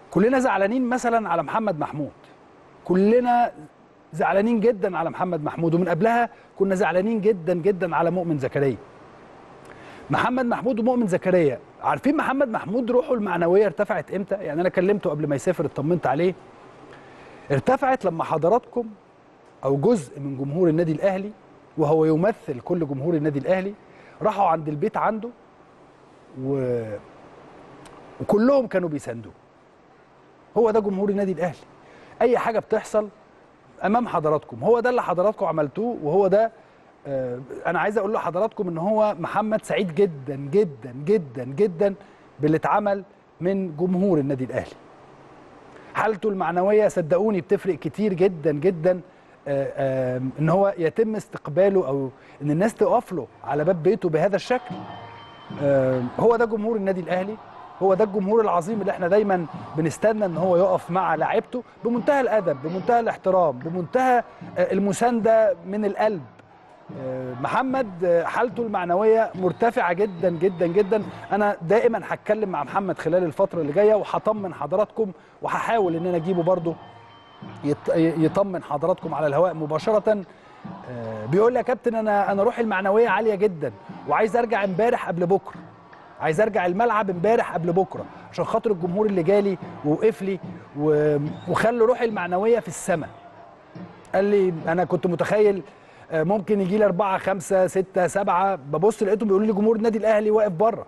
كلنا زعلانين مثلا على محمد محمود كلنا زعلانين جدا على محمد محمود ومن قبلها كنا زعلانين جدا جدا على مؤمن زكريا محمد محمود ومؤمن زكريا عارفين محمد محمود روحه المعنويه ارتفعت امتى يعني انا كلمته قبل ما يسافر اطمنت عليه ارتفعت لما حضراتكم او جزء من جمهور النادي الاهلي وهو يمثل كل جمهور النادي الاهلي راحوا عند البيت عنده و... وكلهم كانوا بيساندوه هو ده جمهور النادي الاهلي اي حاجه بتحصل امام حضراتكم هو ده اللي حضراتكم عملتوه وهو ده آه انا عايز اقول لحضراتكم ان هو محمد سعيد جدا جدا جدا جدا باللي اتعمل من جمهور النادي الاهلي حالته المعنويه صدقوني بتفرق كتير جدا جدا آه آه ان هو يتم استقباله او ان الناس تقف له على باب بيته بهذا الشكل هو ده جمهور النادي الاهلي هو ده الجمهور العظيم اللي احنا دايما بنستنى ان هو يقف مع لاعيبته بمنتهى الادب بمنتهى الاحترام بمنتهى المسانده من القلب محمد حالته المعنويه مرتفعه جدا جدا جدا انا دائما هتكلم مع محمد خلال الفتره اللي جايه وهطمن حضراتكم وهحاول ان انا اجيبه برده يطمن حضراتكم على الهواء مباشره بيقول لي يا كابتن انا انا روحي المعنويه عاليه جدا وعايز ارجع امبارح قبل بكره عايز ارجع الملعب امبارح قبل بكره عشان خاطر الجمهور اللي جالي ووقف لي وخلوا روحي المعنويه في السماء قال لي انا كنت متخيل ممكن يجي لي أربعة خمسة ستة سبعة ببص لقيتهم بيقولوا لي جمهور النادي الأهلي واقف بره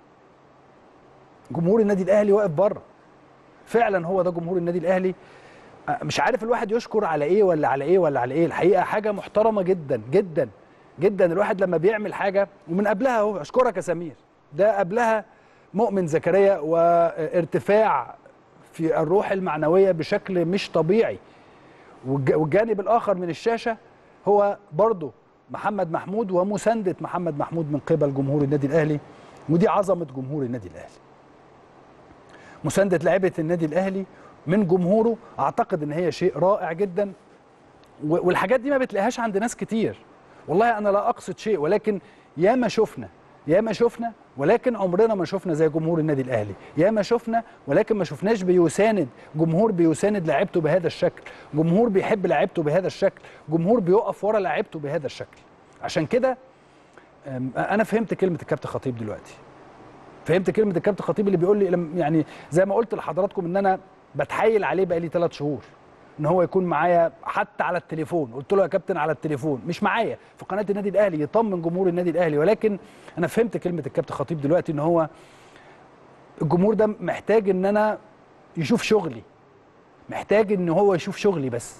جمهور النادي الأهلي واقف بره فعلا هو ده جمهور النادي الأهلي مش عارف الواحد يشكر على ايه ولا على ايه ولا على ايه الحقيقه حاجه محترمه جدا جدا جدا الواحد لما بيعمل حاجه ومن قبلها اهو اشكرك يا سمير ده قبلها مؤمن زكريا وارتفاع في الروح المعنويه بشكل مش طبيعي والجانب الاخر من الشاشه هو برضه محمد محمود ومسانده محمد محمود من قبل جمهور النادي الاهلي ودي عظمه جمهور النادي الاهلي مسانده لعيبه النادي الاهلي من جمهوره اعتقد ان هي شيء رائع جدا والحاجات دي ما بتلاقيهاش عند ناس كتير والله انا لا اقصد شيء ولكن ياما شفنا ياما شفنا ولكن عمرنا ما شفنا زي جمهور النادي الاهلي ياما شفنا ولكن ما شفناش بيساند جمهور بيساند لعيبته بهذا الشكل جمهور بيحب لعيبته بهذا الشكل جمهور بيقف ورا لعيبته بهذا الشكل عشان كده انا فهمت كلمه الكابتن خطيب دلوقتي فهمت كلمه الكابتن خطيب اللي بيقول لي يعني زي ما قلت لحضراتكم ان انا بتحايل عليه بقالي ثلاث شهور ان هو يكون معايا حتى على التليفون قلت له يا كابتن على التليفون مش معايا في قناه النادي الاهلي يطمن جمهور النادي الاهلي ولكن انا فهمت كلمه الكابتن خطيب دلوقتي ان هو الجمهور ده محتاج ان انا يشوف شغلي محتاج ان هو يشوف شغلي بس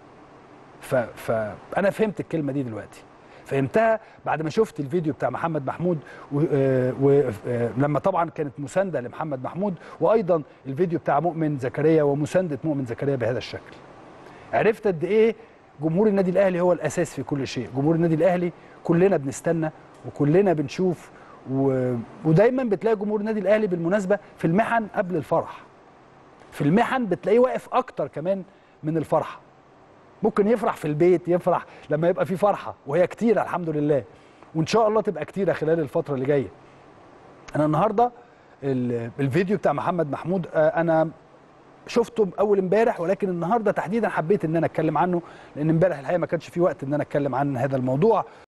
فانا فهمت الكلمه دي دلوقتي فهمتها بعد ما شفت الفيديو بتاع محمد محمود ولما طبعا كانت مسانده لمحمد محمود وايضا الفيديو بتاع مؤمن زكريا ومسانده مؤمن زكريا بهذا الشكل عرفت قد ايه جمهور النادي الاهلي هو الاساس في كل شيء جمهور النادي الاهلي كلنا بنستنى وكلنا بنشوف و... ودايما بتلاقي جمهور النادي الاهلي بالمناسبه في المحن قبل الفرح في المحن بتلاقيه واقف اكتر كمان من الفرحه ممكن يفرح في البيت يفرح لما يبقى في فرحه وهي كتيره الحمد لله وان شاء الله تبقى كتيره خلال الفتره اللي جايه انا النهارده الفيديو بتاع محمد محمود انا شفته اول امبارح ولكن النهارده تحديدا حبيت ان انا اتكلم عنه لان امبارح الحقيقه ما كانش في وقت ان انا اتكلم عن هذا الموضوع